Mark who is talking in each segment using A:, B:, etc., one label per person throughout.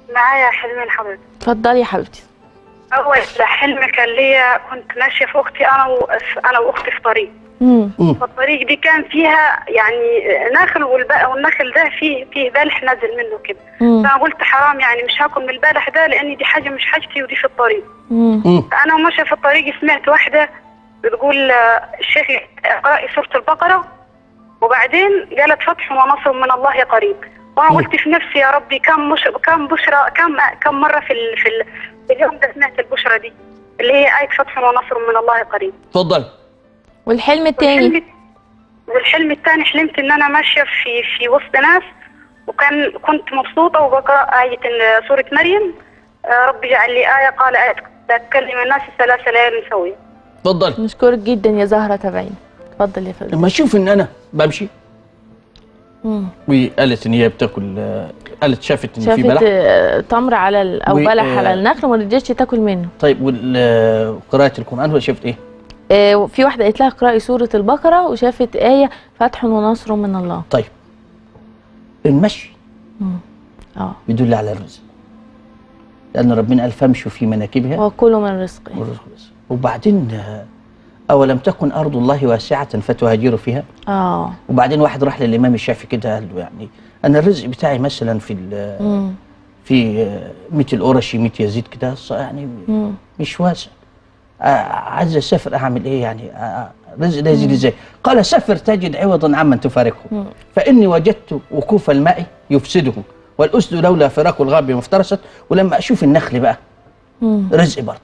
A: معايا حلمين حضرتك
B: اتفضلي يا حبيبتي
A: اول حلم كان ليا كنت ماشيه في اختي انا و... انا واختي في طريق
B: مم.
A: فالطريق دي كان فيها يعني نخل والب... والنخل ده فيه فيه بلح نازل منه كده
B: مم.
A: فانا قلت حرام يعني مش هاكل من البلح ده لان دي حاجه مش حاجتي ودي في الطريق
B: مم.
A: فانا وماشيه في الطريق سمعت واحده بتقول آه، الشيخ اقرأي سوره البقره وبعدين قالت فتح ونصر من الله قريب وانا قلت في نفسي يا ربي كم مش كم بشرى كم كم مره في ال... في, ال... في اليوم ده سمعت البشرى دي اللي هي آية فتح ونصر من الله قريب
C: اتفضل
B: والحلم التاني
A: والحلم والحلم الثاني حلمت ان انا ماشيه في في وسط ناس وكان كنت مبسوطه وبقرا آية ال- سورة مريم آه، رب اجعل لي آية قال آية تكلم الناس ثلاث ليال سوية
C: اتفضل
B: نشكرك جدا يا زهرة تابعين اتفضل يا فندم
C: لما اشوف ان انا بمشي
B: مم.
C: وقالت ان هي بتاكل آه، قالت شافت ان في
B: شافت
C: بلح
B: آه، تمر على ال... او
C: و-
B: بلح
C: آه،
B: على النخل وما رضيتش تاكل منه
C: طيب وقراءة القرآن ولا شافت ايه؟
B: آه، في واحده قالت لها اقراي سوره البقره وشافت ايه فتح ونصر من الله
C: طيب المشي
B: اه
C: يدل على الرزق لأن ربنا قال فامشوا في مناكبها
B: وكلوا من رزقه
C: والرزق رزق. وبعدين آه، أولم تكن أرض الله واسعة فتهاجروا فيها
B: اه
C: وبعدين واحد راح للإمام الشافعي كده قال له يعني أنا الرزق بتاعي مثلا في ال-
B: مم.
C: في آه، 100 القرشي 100 يزيد كده ص- يعني
B: مم.
C: مش واسع آه، عايز اسافر اعمل ايه يعني آه، آه، الرزق ده يزيد ازاي قال سافر تجد عوضا عمن تفارقه فاني وجدت وقوف الماء يفسده والاسد لولا فراق الغاب ما افترست ولما اشوف النخل بقى
B: مم.
C: رزق برضه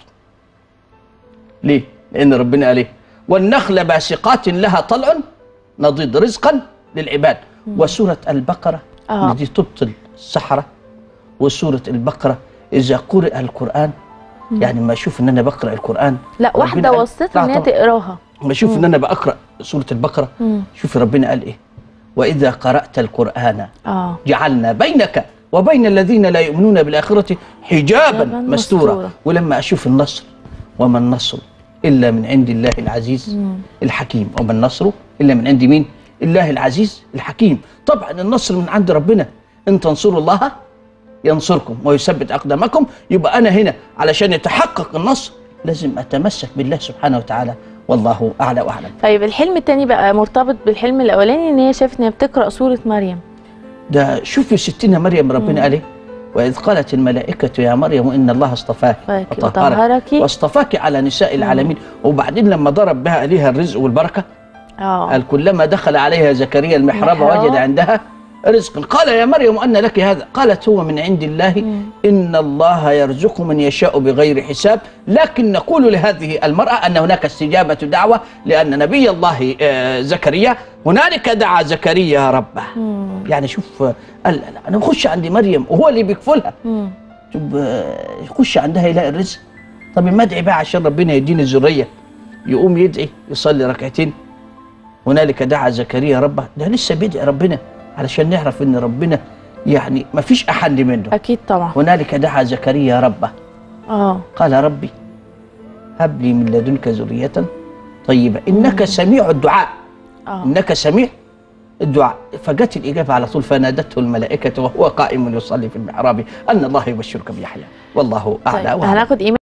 C: ليه لان ربنا قال ايه والنخل باسقات لها طلع نضيد رزقا للعباد وسوره البقره
B: آه.
C: دي تبطل السحره وسوره البقره اذا قرئ القران يعني ما اشوف ان انا بقرا القران
B: لا
C: ربنا
B: واحده
C: قال-
B: وصتها
C: لا
B: ان هي
C: طبعا.
B: تقراها
C: ما اشوف ان انا بقرا سوره البقره
B: مم.
C: شوفي ربنا قال ايه واذا قرات القران
B: اه
C: جعلنا بينك وبين الذين لا يؤمنون بالاخره حجابا
B: حجاباً
C: مستورا
B: مستورا.
C: ولما اشوف النصر وما النصر الا من عند الله العزيز الحكيم وما النصر الا من عند مين الله العزيز الحكيم طبعا النصر من عند ربنا ان تنصروا الله ينصركم ويثبت اقدامكم يبقى انا هنا علشان يتحقق النصر لازم اتمسك بالله سبحانه وتعالى والله اعلى واعلم
B: طيب الحلم التاني بقى مرتبط بالحلم الاولاني ان هي شافت ان هي بتقرا سوره مريم
C: ده شوفي ستنا مريم ربنا قال ايه وإذ قالت الملائكة يا مريم إن الله اصطفاك
B: فاك
C: وطهرك
B: وطهرك.
C: واصطفاك على نساء العالمين وبعدين لما ضرب بها عليها الرزق والبركة
B: اه
C: قال كلما دخل عليها زكريا المحراب
B: محراب.
C: وجد عندها رزقا قال يا مريم أن لك هذا قالت هو من عند الله إن الله يرزق من يشاء بغير حساب لكن نقول لهذه المرأة أن هناك استجابة دعوة لأن نبي الله آه، زكريا هنالك دعا زكريا ربه يعني شوف آه، قال لا لا، أنا بخش عند مريم وهو اللي بيكفلها
B: مم.
C: شوف آه، يخش عندها يلاقي الرزق طب ما ادعي بقى عشان ربنا يديني الذريه يقوم يدعي يصلي ركعتين هنالك دعا زكريا ربه ده لسه بيدعي ربنا علشان نعرف ان ربنا يعني ما فيش احد منه
B: اكيد طبعا
C: هنالك دعا زكريا ربه
B: اه
C: قال ربي هب لي من لدنك ذريه طيبه انك سميع الدعاء
B: اه
C: انك سميع الدعاء فجت الاجابه على طول فنادته الملائكه وهو قائم يصلي في المحراب ان الله يبشرك بيحيى والله اعلى
B: طيب
C: وأعلم.
B: هناخد ايمان